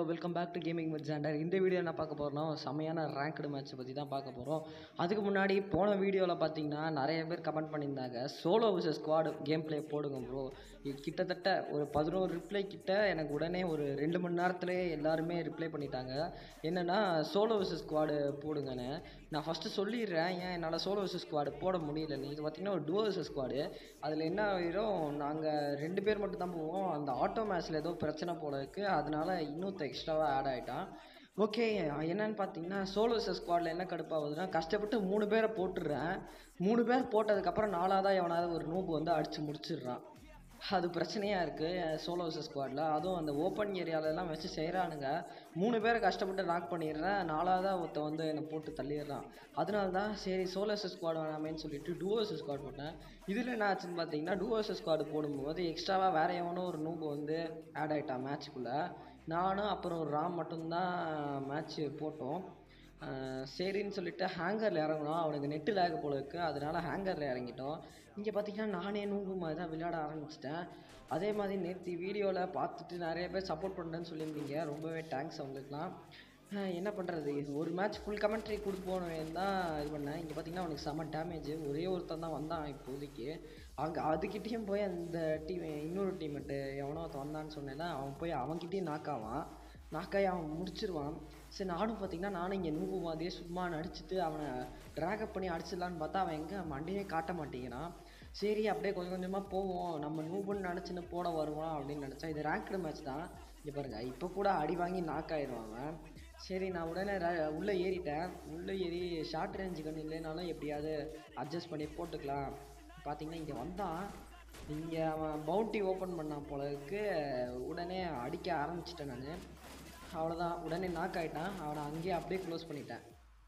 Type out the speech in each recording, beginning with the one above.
Welcome back to gaming with Jander இந்த video என்ன பார்க்க போகிறோம்னா செமையான ரேங்க்டு மேட்ச்சை பற்றி தான் பார்க்க போகிறோம் அதுக்கு முன்னாடி போன வீடியோவில் பார்த்தீங்கன்னா நிறைய பேர் கமெண்ட் பண்ணியிருந்தாங்க solo vs squad game play போடுங்க ப்ரோ கிட்டத்தட்ட ஒரு பதினோரு ரிப்ளை கிட்ட எனக்கு உடனே ஒரு ரெண்டு மணி நேரத்துலேயே எல்லாருமே ரிப்ளை பண்ணிட்டாங்க என்னென்னா சோலோ vs ஸ்குவாடு போடுங்கன்னு நான் ஃபஸ்ட்டு சொல்லிடுறேன் ஏன் என்னால் சோலோ vs ஸ்குவாடு போட முடியலன்னு இது பார்த்தீங்கன்னா ஒரு duo vs ஸ்குவாடு அதில் என்ன ஆயிரும் நாங்கள் ரெண்டு பேர் மட்டும் தான் போவோம் அந்த ஆட்டோ மேட்ச்சில் ஏதோ பிரச்சனை போல இருக்குது அதனால இன்னொருத்த எக்ஸ்ட்ராவாக ஆட் ஆகிட்டான் ஓகே என்னன்னு பார்த்தீங்கன்னா சோலோ ஸ்குவாடில் என்ன கடுப்பாகுதுன்னா கஷ்டப்பட்டு மூணு பேரை போட்டுடுறேன் மூணு பேர் போட்டதுக்கப்புறம் நாலாவதாக எவனாவது ஒரு நூபு வந்து அடித்து முடிச்சிடுறான் அது பிரச்சனையாக இருக்குது சோலோ ஸ்குவாடில் அதுவும் அந்த ஓப்பன் ஏரியாலெல்லாம் வச்சு செய்கிறானுங்க மூணு பேரை கஷ்டப்பட்டு லாக் பண்ணிடுறேன் நாலாவதாக ஒருத்த வந்து என்னை போட்டு தள்ளிடுறான் அதனால தான் சரி சோலோ ஸ்குவாட் வேணாமேன்னு சொல்லிட்டு டூஓஸ் ஸ்குவாட் போட்டேன் இதில் என்ன ஆச்சுன்னு பார்த்தீங்கன்னா டூஓஸ் ஸ்குவாட் போடும்போது எக்ஸ்ட்ராவாக வேற எவனோ ஒரு நூபு வந்து ஆட் ஆகிட்டான் மேட்ச்சுக்குள்ளே நானும் அப்புறம் ஒரு ராம் மட்டும்தான் மேட்ச்சு போட்டோம் அஹ் சரின்னு சொல்லிட்டு ஹேங்கரில் இறங்கணும் அவனுக்கு நெட்டு லேக் போல இருக்குது அதனால ஹேங்கரில் இறங்கிட்டோம் இங்கே பார்த்தீங்கன்னா நானே நூங்கு மாதிரி தான் விளையாட ஆரம்பிச்சிட்டேன் அதே மாதிரி நேற்று வீடியோவில் பார்த்துட்டு நிறைய பேர் சப்போர்ட் பண்ணுறேன்னு சொல்லியிருந்தீங்க ரொம்பவே தேங்க்ஸ் அவங்களுக்குலாம் அஹ் என்ன பண்ணுறது ஒரு மேட்ச் ஃபுல் கமெண்ட்ரி கொடுப்போன்னு தான் இது பண்ணேன் இங்கே பார்த்தீங்கன்னா அவனுக்கு செம டேமேஜ் ஒரே ஒருத்தன் தான் வந்தான் இப்போதைக்கு அங்கே அதுக்கிட்டேயும் போய் அந்த டீம் இன்னொரு டீமெட்டு எவனோ ஒருத்தன் வந்தான்னு சொன்னேன்னா அவன் போய் அவன்கிட்டயும் knock ஆவான் நாக்காய் அவன் முடிச்சிருவான் சரி நானும் பார்த்தீங்கன்னா நானும் இங்கே நூபு மாதிரியே சும்மா நடிச்சிட்டு அவனை ட்ராகப் பண்ணி அடிச்சிடலான்னு பார்த்தா அவன் எங்கே மண்டையே காட்ட மாட்டேங்கிறான் சரி அப்படியே கொஞ்சம் கொஞ்சமாக போவோம் நம்ம நூபுன்னு நினச்சின்னு போட வருவான் அப்படின்னு நினச்சா இது ரேங்க்டு மேட்ச் தான் இங்கே பாருங்க இப்போ கூட அடி வாங்கி knock ஆயிடுவான் அவன் சரி நான் உடனே ர- உள்ளே ஏறிட்டேன் உள்ளே ஏறி ஷார்ட் ரேஞ்சு கன் இல்லைனாலும் எப்படியாவது அட்ஜஸ்ட் பண்ணி போட்டுக்கலாம் பார்த்தீங்கன்னா இங்கே வந்தான் இங்கே அவன் பவுண்டி ஓப்பன் பண்ணான் போல இருக்கு உடனே அடிக்க ஆரம்பிச்சிட்டேன் நான் அவ்வளோதான் உடனே நாக் ஆகிட்டான் அவனை அங்கேயே அப்படியே க்ளோஸ் பண்ணிட்டேன்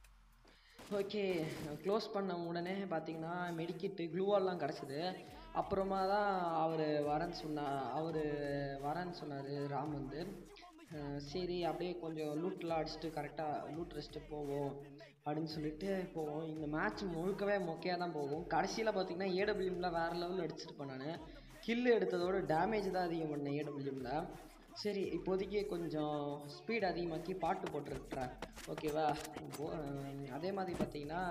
ஓகே க்ளோஸ் பண்ண உடனே பார்த்தீங்கன்னா மெடிக்கிட்டு க்ளூவால்லாம் கிடச்சிது அப்புறமா தான் அவர் வரேன்னு சொன்னா அவர் வரேன்னு சொன்னார் ராம் வந்து அஹ் சரி அப்படியே கொஞ்சம் லூட்லாம் அடிச்சுட்டு கரெக்டாக லூட் ரெஸ்ட்டு போவோம் அப்படின்னு சொல்லிட்டு போவோம் இந்த மேட்ச் முழுக்கவே மொக்கையாக தான் போகும் கடைசியில் பார்த்தீங்கன்னா ஏடபிள்யூமில் வேறு லெவலில் அடிச்சிருப்பேன் நான் கில்லு எடுத்ததோட டேமேஜ் தான் அதிகம் பண்ணேன் ஏடபிள்யூமில் சரி இப்போதைக்கு கொஞ்சம் ஸ்பீட் அதிகமாக்கி பாட்டு போட்டுருட்டுறேன் ஓகேவா இப்போ அஹ், அதே மாதிரி பார்த்தீங்கன்னா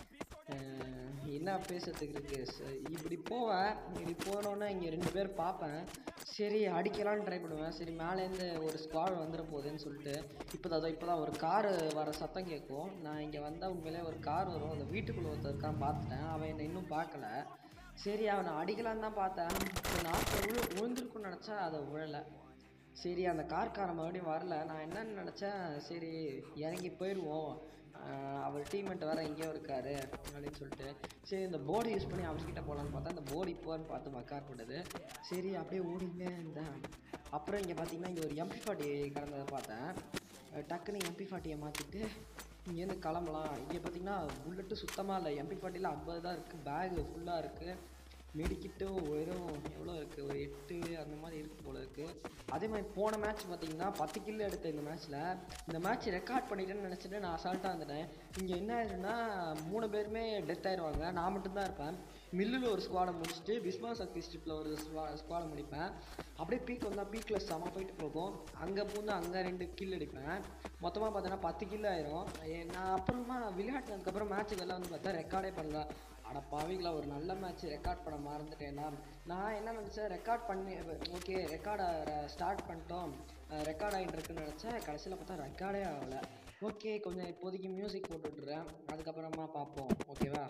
அஹ், என்ன பேசுறதுக்கு இருக்கு ச- இப்படி போவேன் இப்படி போனோன்னே இங்கே ரெண்டு பேர் பார்ப்பேன் சரி அடிக்கலாம்னு ட்ரை பண்ணுவேன் சரி மேலேருந்து ஒரு ஸ்குவாட் வந்துட போகுதுன்னு சொல்லிட்டு இப்போ தான் இப்போ தான் ஒரு கார் வர சத்தம் கேட்கும் நான் இங்கே வந்தால் உண்மையிலே ஒரு கார் வரும் அந்த வீட்டுக்குள்ளே ஒருத்தர் இருக்கான் பார்த்துட்டேன் அவன் என்னை இன்னும் பார்க்கல சரி அவனை அடிக்கலான்னு தான் பார்த்தேன் நாக்கு விழு விழுந்திருக்குன்னு நினச்சா அதை விழலை சரி அந்த கார்காரன் மறுபடியும் வரல நான் என்னன்னு நினச்சேன் சரி இறங்கி போயிடுவோம் ஆஹ் அவர் டீம்மேட் வேறு எங்கேயோ இருக்காரு அப்படின்னு சொல்லிட்டு சரி இந்த போர்டு யூஸ் பண்ணி அவர்கிட்ட போகலான்னு பார்த்தா அந்த போர்டு இப்போன்னு பார்த்து மக்கார் போட்டது சரி அப்படியே ஓடிங்க இருந்தேன் அப்புறம் இங்கே பார்த்தீங்கன்னா இங்கே ஒரு எம்பி ஃபார்ட்டி கிடந்ததை பார்த்தேன் அஹ் டக்குன்னு எம்பி ஃபார்ட்டியை மாற்றிட்டு இங்கேருந்து கிளம்பலாம் இங்கே பார்த்தீங்கன்னா புல்லட்டு சுத்தமாக இல்லை எம்பி ஃபார்ட்டியில் ஐம்பது தான் இருக்குது பேகு ஃபுல்லாக இருக்குது மெடிக்கிட்டும் வெறும் எவ்வளோ இருக்குது ஒரு எட்டு அந்த மாதிரி இருக்கு போல இருக்குது அதே மாதிரி போன மேட்ச் பார்த்தீங்கன்னா பத்து கில்லு எடுத்த இந்த மேட்ச்சில் இந்த மேட்ச் ரெக்கார்ட் பண்ணிட்டேன்னு நினச்சிட்டு நான் அசால்ட்டாக இருந்துட்டேன் இங்கே என்ன ஆயிருன்னா மூணு பேருமே டெத் ஆயிடுவாங்க நான் மட்டும்தான் இருப்பேன் மில்லில் ஒரு ஸ்குவாடை முடிச்சுட்டு பிஸ்மா சக்தி ஸ்ட்ரிப்பில் ஒரு ஸ்குவாடை முடிப்பேன் அப்படியே பீக் வந்தால் பீக்கில் செம போயிட்டு போகும் அங்கே பூந்து அங்கே ரெண்டு கில் அடிப்பேன் மொத்தமாக பார்த்தோன்னா பத்து கில் ஆயிரும் ஏ- நான் அப்புறமா விளையாட்டுனதுக்கப்புறம் மேட்ச்சுக்கெல்லாம் வந்து பார்த்தா ரெக்கார்டே பண்ணல அட பாவிங்களா ஒரு நல்ல மேட்ச் ரெக்கார்ட் பண்ண மறந்துட்டேன்னா நான் என்ன நினச்சேன் ரெக்கார்ட் பண்ணி ஓகே ரெக்கார்டை ஸ்டார்ட் பண்ணிட்டோம் ரெக்கார்ட் ஆகிட்டு இருக்குன்னு நினச்சேன் கடைசியில் பார்த்தா ரெக்கார்டே ஆகலை ஓகே கொஞ்சம் இப்போதைக்கு மியூசிக் போட்டு விட்டுறேன் அதுக்கப்புறமா பார்ப்போம் ஓகேவா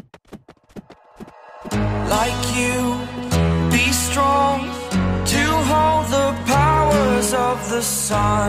like you. Be strong to hold the powers of the sun.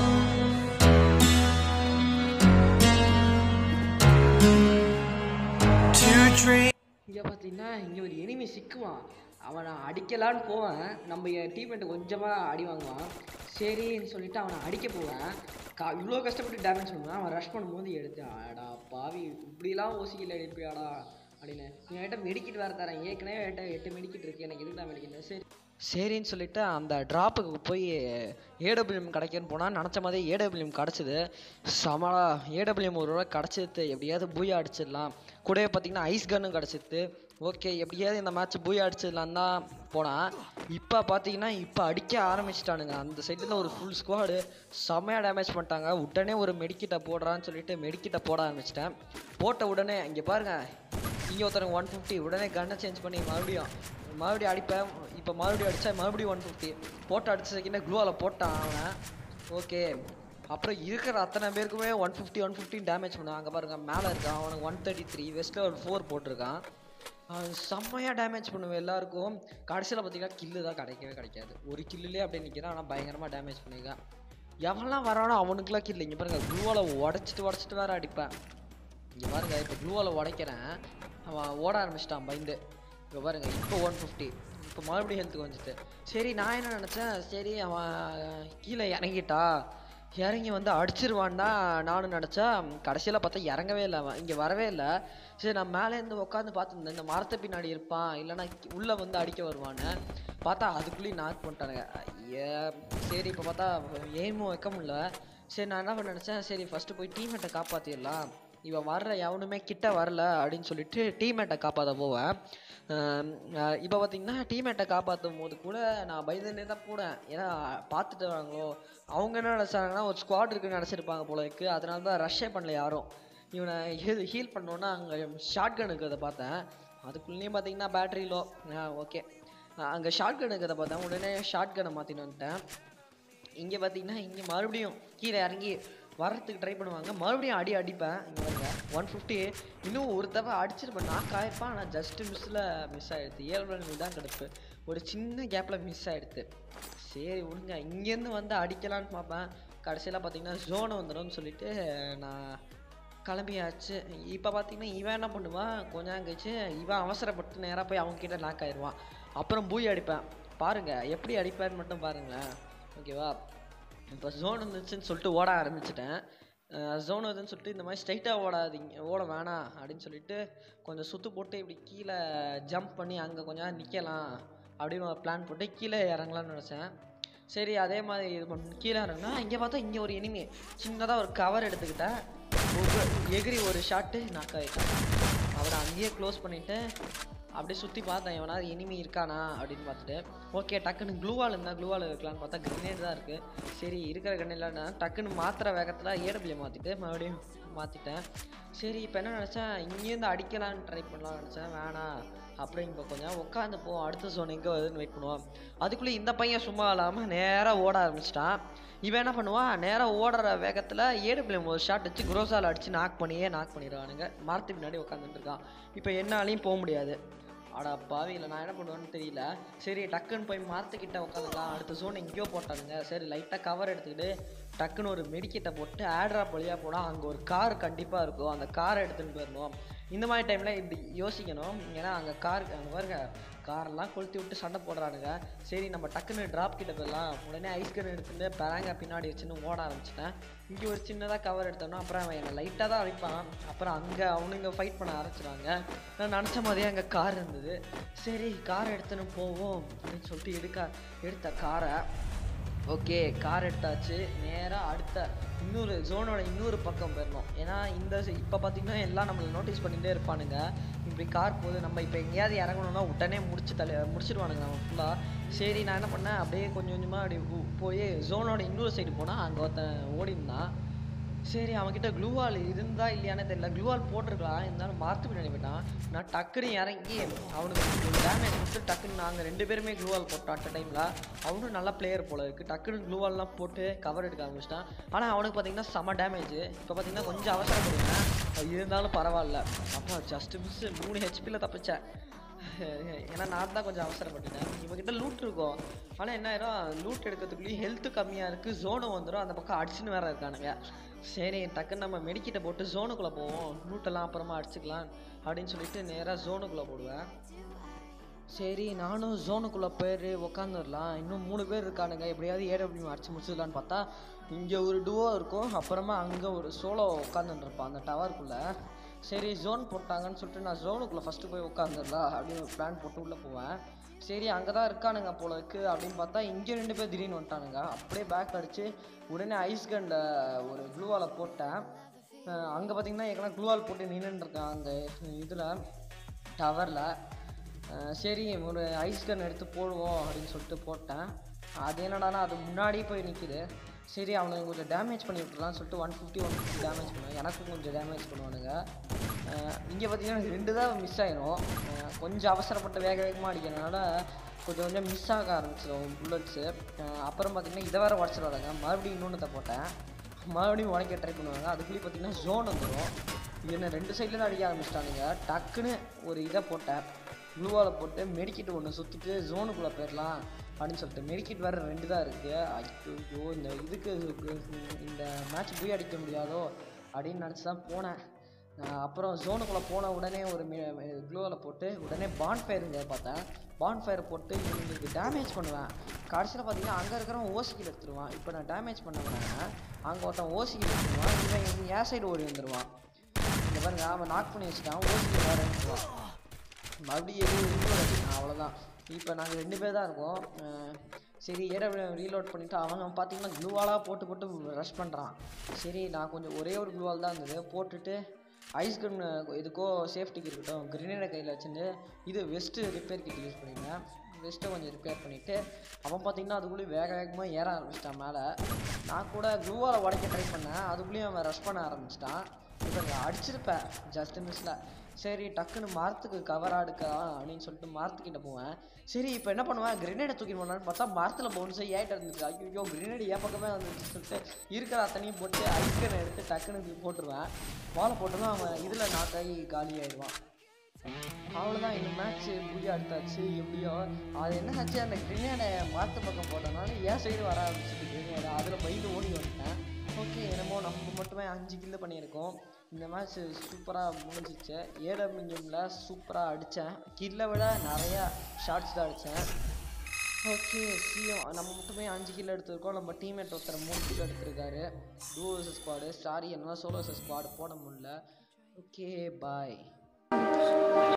To dream. இங்கே பார்த்தீங்கன்னா இங்கே ஒரு எனிமி சிக்குவான் அவனை அடிக்கலான்னு போவேன் நம்ம டீம்மேட்டு கொஞ்சமாக அடி வாங்குவான் சரின்னு சொல்லிட்டு அவனை அடிக்க போவேன் கா இவ்வளோ கஷ்டப்பட்டு டேமேஜ் பண்ணுவான் அவன் ரஷ் பண்ணும்போது எடுத்து ஆடா பாவி இப்படிலாம் ஓசிக்கல அடிப்பியாடா அப்படின்னு என்கிட்ட மெடிக்கிட் வேறு தரேன் ஏற்கனவே என்கிட்ட எட்டு மெடிக்கிட் இருக்கு எனக்கு எதுக்கு மெடிக்கிட் சரி சரின்னு சொல்லிட்டு அந்த ட்ராப்புக்கு போய் ஏடபிள்யூஎம் கிடைக்குன்னு போனால் நினச்ச மாதிரி ஏடபிள்யூஎம் கிடச்சிது சமலா ஏடபிள்யூஎம் ஒரு ரூபா கிடச்சது எப்படியாவது பூயா அடிச்சிடலாம் கூடவே பார்த்தீங்கன்னா ஐஸ் கன்னும் கிடச்சிது ஓகே எப்படியாவது இந்த மேட்ச் பூய் அடிச்சிடலாம் தான் போனேன் இப்போ பார்த்தீங்கன்னா இப்போ அடிக்க ஆரம்பிச்சிட்டானுங்க அந்த சைடில் ஒரு ஃபுல் ஸ்குவாடு செம்மையாக டேமேஜ் பண்ணிட்டாங்க உடனே ஒரு மெடிக்கிட்ட போடுறான்னு சொல்லிட்டு மெடிக்கிட்ட போட ஆரம்பிச்சிட்டேன் போட்ட உடனே இங்கே பாருங்கள் இங்கே ஒருத்தருங்க ஒன் ஃபிஃப்டி உடனே கன்னை சேஞ்ச் பண்ணி மறுபடியும் மறுபடியும் அடிப்பேன் இப்போ மறுபடியும் அடித்தா மறுபடியும் ஒன் ஃபிஃப்டி போட்டு அடிச்ச செகண்ட் க்ளூவால் போட்டான் அவன் ஓகே அப்புறம் இருக்கிற அத்தனை பேருக்குமே one fifty one fifty damage பண்ணுவான் அங்கே பாருங்க மேலே இருக்கான் அவனுக்கு ஒன் தேர்ட்டி த்ரீ வெஸ்ட்டில் ஒரு ஃபோர் போட்டிருக்கான் அவன் செம்மையாக டேமேஜ் பண்ணுவேன் எல்லாருக்கும் கடைசியில் பார்த்தீங்கன்னா கில்லு தான் கிடைக்கவே கிடைக்காது ஒரு கில்லுலேயே அப்படியே நிற்கிறான் ஆனால் பயங்கரமாக டேமேஜ் பண்ணியிருக்கான் எவன்லாம் வரானோ அவனுக்குலாம் கில்லு இங்கே பாருங்க க்ளூவால் உடச்சிட்டு உடச்சிட்டு வேற அடிப்பேன் இங்கே பாருங்க இப்போ க்ளூவால் உடைக்கிறேன் அவன் ஓட ஆரம்பிச்சிட்டான் பயந்து இப்போ பாருங்க இப்போ ஒன் ஃபிஃப்டி இப்போ மறுபடியும் ஹெல்த்துக்கு வந்துட்டு சரி நான் என்ன நினச்சேன் சரி அவன் கீழே இறங்கிட்டா இறங்கி வந்து அடிச்சிருவான் தான் நானும் நினச்சேன் கடைசியில் பார்த்தா இறங்கவே இல்லை அவன் இங்கே வரவே இல்லை சரி நான் மேலேருந்து உட்காந்து பார்த்துருந்தேன் இந்த மரத்தை பின்னாடி இருப்பான் இல்லைன்னா உள்ளே வந்து அடிக்க வருவான்னு பார்த்தா அதுக்குள்ளேயும் நாக் பண்ணிட்டானுங்க ஐயா சரி இப்போ பார்த்தா எய்மும் வைக்க முடியல சரி நான் என்ன பண்ண நினச்சேன் சரி ஃபஸ்ட்டு போய் டீம்மேட்டை காப்பாற்றிடலாம் இவன் வர்ற எவனுமே கிட்ட வரல அப்படின்னு சொல்லிட்டு டீம்மேட்டை காப்பாற்ற போவேன் இப்போ பார்த்தீங்கன்னா டீம்மேட்டை காப்பாற்றும் போது கூட நான் பயந்துனே தான் போனேன் ஏன்னா பார்த்துட்டு வராங்களோ அவங்க என்ன நினச்சாங்கன்னா ஒரு ஸ்குவாட் இருக்குன்னு நினச்சிருப்பாங்க போல இருக்கு அதனால தான் ரஷ்ஷே பண்ணல யாரும் இவனை ஹீல் ஹீல் பண்ணோன்னா அங்கே ஷார்ட் கன் இருக்கிறத பார்த்தேன் அதுக்குள்ளேயும் பார்த்தீங்கன்னா பேட்டரி லோ ஓகே அங்கே ஷார்ட் கன் இருக்கிறத பார்த்தேன் உடனே ஷார்ட் கனை மாற்றின்னு வந்துட்டேன் இங்கே பார்த்தீங்கன்னா இங்கே மறுபடியும் கீழே இறங்கி வர்றதுக்கு ட்ரை பண்ணுவாங்க மறுபடியும் அடி அடிப்பேன் இங்கே வருங்க ஒன் ஃபிஃப்டி இன்னும் ஒரு தடவை அடிச்சிருப்பேன் நான் காயிருப்பேன் ஆனால் ஜஸ்ட்டு மிஸ்ஸில் மிஸ் ஆகிடுது ஏழு ரன் தான் கிடப்பு ஒரு சின்ன கேப்பில் மிஸ் ஆகிடுது சரி விடுங்க இங்கேருந்து வந்து அடிக்கலான்னு பார்ப்பேன் கடைசியில் பார்த்தீங்கன்னா ஜோனு வந்துடும்னு சொல்லிட்டு நான் கிளம்பியாச்சு இப்போ பார்த்தீங்கன்னா இவன் என்ன பண்ணுவான் கொஞ்ச நேரம் கழிச்சு இவன் அவசரப்பட்டு நேராக போய் அவங்க கிட்ட நாக் ஆயிடுவான் அப்புறம் பூய் அடிப்பேன் பாருங்கள் எப்படி அடிப்பேன்னு மட்டும் பாருங்களேன் ஓகேவா இப்போ ஜோன் இருந்துச்சுன்னு சொல்லிட்டு ஓட ஆரம்பிச்சிட்டேன் ஜோன் வருதுன்னு சொல்லிட்டு இந்த மாதிரி ஸ்ட்ரைட்டாக ஓடாதீங்க ஓட வேணாம் அப்படின்னு சொல்லிட்டு கொஞ்சம் சுற்று போட்டு இப்படி கீழே ஜம்ப் பண்ணி அங்கே கொஞ்சம் நிற்கலாம் அப்படின்னு ஒரு பிளான் போட்டு கீழே இறங்கலாம்னு நினச்சேன் சரி அதே மாதிரி இது பண்ணி கீழே இறங்கினா இங்கே பார்த்தா இங்கே ஒரு எனிமி சின்னதாக ஒரு கவர் எடுத்துக்கிட்டேன் ஒரு- எகிரி ஒரு ஷாட்டு நாக் ஆகிட்டேன் அவரை அங்கேயே க்ளோஸ் பண்ணிவிட்டு அப்படியே சுற்றி பார்த்தேன் எவனாவது எனிமி இருக்கானா அப்படின்னு பார்த்துட்டு ஓகே டக்குன்னு க்ளூவால் இருந்தால் க்ளூவால் இருக்கலாம்னு பார்த்தா கிரனேட் தான் இருக்குது சரி இருக்கிற கண்ணில்னா டக்குன்னு மாத்திர வேகத்தில் ஏடபிள்யூ மாற்றிட்டு மறுபடியும் மாற்றிட்டேன் சரி இப்போ என்ன நினச்சேன் இங்கேருந்து அடிக்கலான்னு ட்ரை பண்ணலாம்னு நினச்சேன் வேணாம் அப்படிங்க இப்போ கொஞ்சம் உட்காந்து போ அடுத்த zone எங்கே வருதுன்னு வெயிட் பண்ணுவோம் அதுக்குள்ளே இந்த பையன் சும்மா இல்லாமல் நேராக ஓட ஆரம்பிச்சிட்டான் இவன் என்ன பண்ணுவான் நேராக ஓடுற வேகத்தில் ஏடுபிள்ளைம் ஒரு ஷாட் வச்சு குரோசால் அடித்து நாக் பண்ணியே நாக் பண்ணிடுவானுங்க மரத்துக்கு பின்னாடி உட்காந்துட்டு இருக்கான் இப்போ என்னாலையும் போக முடியாது அடா பாவியில் நான் என்ன பண்ணுவேன்னு தெரியல சரி டக்குன்னு போய் மரத்துக்கிட்ட உட்காந்துக்கலாம் அடுத்த ஜோன் எங்கேயோ போட்டானுங்க சரி லைட்டாக கவர் எடுத்துக்கிட்டு டக்குன்னு ஒரு மெடிக்கிட்ட போட்டு ஆட்ராப் வழியாக போனால் அங்கே ஒரு கார் கண்டிப்பாக இருக்கும் அந்த காரை எடுத்துகிட்டு போயிடணும் இந்த மாதிரி டைமில் இப்படி யோசிக்கணும் ஏன்னா அங்கே கார் அங்கே பாருங்க காரெல்லாம் கொளுத்தி விட்டு சண்டை போடுறானுங்க சரி நம்ம டக்குன்னு ட்ராப் கிட்ட போயிடலாம் உடனே ஐஸ் கன் எடுத்துட்டு பராங்க பின்னாடி வச்சுன்னு ஓட ஆரம்பிச்சிட்டேன் இங்கே ஒரு சின்னதாக கவர் எடுத்தோம்னா அப்புறம் அவன் என்னை லைட்டாக தான் அடிப்பான் அப்புறம் அங்கே அவனுங்க ஃபைட் பண்ண ஆரம்பிச்சிடுவாங்க நான் நினச்ச மாதிரியே அங்கே கார் இருந்தது சரி கார் எடுத்துன்னு போவோம் அப்படின்னு சொல்லிட்டு எடுக்க எடுத்த காரை ஓகே கார் எடுத்தாச்சு நேராக அடுத்த இன்னொரு ஜோனோட இன்னொரு பக்கம் போயிடணும் ஏன்னா இந்த இப்போ பார்த்தீங்கன்னா எல்லாம் நம்மளை நோட்டீஸ் பண்ணிகிட்டே இருப்பானுங்க இப்படி கார் போகுது நம்ம இப்போ எங்கேயாவது இறங்கணும்னா உடனே முடிச்சு தலை முடிச்சிடுவானுங்க நம்ம ஃபுல்லாக சரி நான் என்ன பண்ணேன் அப்படியே கொஞ்சம் கொஞ்சமாக அப்படி போ- போய் ஜோனோட இன்னொரு சைடு போனால் அங்கே ஒருத்தன் ஓடி இருந்தான் சரி அவன்கிட்ட க்ளூவால் இருந்தா இல்லையானே தெரியல க்ளூவால் போட்டிருக்கலாம் இருந்தாலும் மாற்று பின்னாடி போயிட்டான் நான் டக்குன்னு இறங்கி அவனுக்கு டேமேஜ் கொடுத்து டக்குன்னு நாங்கள் ரெண்டு பேருமே க்ளூவால் போட்டோம் அட் டைமில் அவனும் நல்ல பிளேயர் போல இருக்குது டக்குன்னு க்ளூவால்லாம் போட்டு கவர் எடுக்க ஆரம்பிச்சிட்டான் ஆனால் அவனுக்கு பார்த்தீங்கன்னா செம டேமேஜ் இப்போ பார்த்தீங்கன்னா கொஞ்சம் அவசரப்படுவேன் இருந்தாலும் பரவாயில்ல அப்பா ஜஸ்ட் மிஸ் மூணு ஹெச்பியில் தப்பிச்சேன் ஏன்னா நான் தான் கொஞ்சம் அவசரப்பட்டுட்டேன் இவகிட்ட லூட் இருக்கும் ஆனால் என்ன ஆயிரும் லூட் எடுக்கிறதுக்குள்ளேயும் ஹெல்த்து கம்மியாக இருக்குது ஜோனும் வந்துடும் அந்த பக்கம் அடிச்சுன்னு வேற இருக்கானுங்க சரி டக்குன்னு நம்ம மெடிக்கிட்ட போட்டு ஜோனுக்குள்ளே போவோம் லூட்டெல்லாம் அப்புறமா அடிச்சுக்கலாம் அப்படின்னு சொல்லிட்டு நேராக ஜோனுக்குள்ளே போடுவேன் சரி நானும் ஜோனுக்குள்ளே போயிரு உக்காந்துடலாம் இன்னும் மூணு பேர் இருக்கானுங்க எப்படியாவது ஏடபிள்யூ அடிச்சு முடிச்சிடலான்னு பார்த்தா இங்கே ஒரு டுவோ இருக்கும் அப்புறமா அங்கே ஒரு சோலோ உட்காந்துட்டு இருப்பான் அந்த டவருக்குள்ளே சரி ஜோன் போட்டாங்கன்னு சொல்லிட்டு நான் ஜோனுக்குள்ளே ஃபஸ்ட்டு போய் உட்காந்துடலாம் அப்படின்னு ஒரு பிளான் போட்டு உள்ளே போவேன் சரி அங்கே தான் இருக்கானுங்க போல இருக்கு அப்படின்னு பார்த்தா இங்கே ரெண்டு பேர் திடீர்னு வந்துட்டானுங்க அப்படியே பேக் அடிச்சு உடனே ஐஸ் கண்டில் ஒரு க்ளூவால் போட்டேன் அங்கே பார்த்தீங்கன்னா எங்கன்னா க்ளூவால் போட்டு நின்றுட்டுருக்கேன் அந்த இதில் டவரில் சரி ஒரு ஐஸ் கன் எடுத்து போடுவோம் அப்படின்னு சொல்லிட்டு போட்டேன் அது என்னடானா அது முன்னாடி போய் நிற்கிது சரி அவனுக்கு கொஞ்சம் டேமேஜ் பண்ணி விட்டுலாம்னு சொல்லிட்டு one fifty one fifty damage பண்ணுவேன் எனக்கும் கொஞ்சம் டேமேஜ் பண்ணுவானுங்க இங்கே பார்த்தீங்கன்னா எனக்கு ரெண்டு தான் மிஸ் ஆயிரும் அஹ் கொஞ்சம் அவசரப்பட்டு வேக வேகமாக அடிக்கிறதுனால கொஞ்சம் கொஞ்சம் மிஸ் ஆக ஆரம்பிச்சிடும் புல்லட்ஸு அப்புறம் பார்த்தீங்கன்னா இதை வேறு உடச்சிடுவாங்க மறுபடியும் இன்னொன்றத்தை போட்டேன் மறுபடியும் உடைக்க ட்ரை பண்ணுவாங்க அதுக்குள்ளேயே பார்த்தீங்கன்னா ஜோன் வந்துடும் என்ன ரெண்டு சைட்லேருந்து அடிக்க ஆரம்பிச்சிட்டானுங்க டக்குன்னு ஒரு இதை போட்டேன் ப்ளூவால் போட்டு மெடிக்கிட் ஒன்று சுற்றிட்டு ஜோனுக்குள்ளே போயிடலாம் அப்படின்னு சொல்லிட்டு மெடிக்கிட் வேறு ரெண்டு தான் இருக்குது ஐயோ இந்த இதுக்கு இந்த மேட்ச் போய் அடிக்க முடியாதோ அப்படின்னு நினச்சி தான் போனேன் நான் அப்புறம் ஜோனுக்குள்ளே போன உடனே ஒரு க்ளோவில் போட்டு உடனே பான் ஃபயருங்க பார்த்தேன் பான் ஃபயர் போட்டு இவங்களுக்கு டேமேஜ் பண்ணுவேன் கடைசியில் பார்த்தீங்கன்னா அங்கே இருக்கிறவன் ஓசிக்கில் எடுத்துருவான் இப்போ நான் டேமேஜ் பண்ணவன அங்கே ஒருத்தன் ஓசிக்கில் எடுத்துருவான் இவன் இவன் ஏன் சைடு ஓடி வந்துடுவான் இந்த பாருங்க அவன் நாக் பண்ணி வச்சுட்டான் ஓசிக்கில் வேறு எடுத்துருவான் மறுபடியும் எதுவும் இன்னொரு வச்சுட்டான் அவ்வளோதான் இப்போ நாங்கள் ரெண்டு பேர் தான் இருக்கோம் அஹ் சரி ஏடபிள்யூ ரீலோட் பண்ணிவிட்டு அவங்க பார்த்தீங்கன்னா க்ளூவாலாக போட்டு போட்டு ரஷ் பண்ணுறான் சரி நான் கொஞ்சம் ஒரே ஒரு க்ளூவால் தான் இருந்தது போட்டுட்டு ஐஸ் கன் எதுக்கோ சேஃப்டிக்கு இருக்கட்டும் கிரினேடை கையில் வச்சுட்டு இது வெஸ்ட்டு ரிப்பேர் கிட் யூஸ் பண்ணியிருந்தேன் வெஸ்ட்டை கொஞ்சம் ரிப்பேர் பண்ணிவிட்டு அவன் பார்த்தீங்கன்னா அதுக்குள்ளேயே வேக வேகமாக ஏற ஆரம்பிச்சிட்டான் மேலே நான் கூட க்ளூவால் உடைக்க ட்ரை பண்ணேன் அதுக்குள்ளேயும் அவன் ரஷ் பண்ண ஆரம்பிச்சிட்டான் இப்போ அடிச்சிருப்பேன் ஜஸ்ட் மிஸ்ஸில் சரி டக்குன்னு மரத்துக்கு கவராக எடுக்கலாம் அப்படின்னு சொல்லிட்டு மரத்துக்கிட்ட போவேன் சரி இப்போ என்ன பண்ணுவேன் கிரெனேடை தூக்கி போனான்னு பார்த்தா மரத்தில் பவுன்ஸ் ஏட்ட இருந்துச்சு ஐயோ கிரெனேடு ஏன் பக்கமே வந்துச்சு சொல்லிட்டு இருக்கிற அத்தனையும் போட்டு ஐஸ்கனை எடுத்து டக்குன்னு இப்படி போட்டுருவேன் வாழை போட்டதும் அவன் இதில் நாக்காகி காலி ஆயிடுவான் அவ்வளோதான் இந்த மேட்ச் புரிய அடுத்தாச்சு எப்படியோ அது என்ன ஆச்சு அந்த கிரினேடை மாற்று பக்கம் போட்டனால என் சைடு வர ஆரம்பிச்சிட்டு கிரினேடை அதில் பயந்து ஓடி வந்துட்டேன் ஓகே என்னமோ நம்ம மட்டுமே அஞ்சு கில்லு பண்ணியிருக்கோம் இந்த மேட்ச் சூப்பராக முடிஞ்சிச்சு ஏடபிள்யூஎம்ல சூப்பராக அடித்தேன் கில்லை விட நிறையா ஷார்ட்ஸ் தான் அடித்தேன் ஓகே சிஎம் நம்ம மட்டுமே அஞ்சு கிலோ எடுத்திருக்கோம் நம்ம டீம்மேட் ஒருத்தர் மூணு கிலோ எடுத்திருக்காரு டூ வர்சஸ் ஸ்குவாடு சாரி என்னால் சோலோ வர்சஸ் ஸ்குவாடு போட முடியல ஓகே பாய்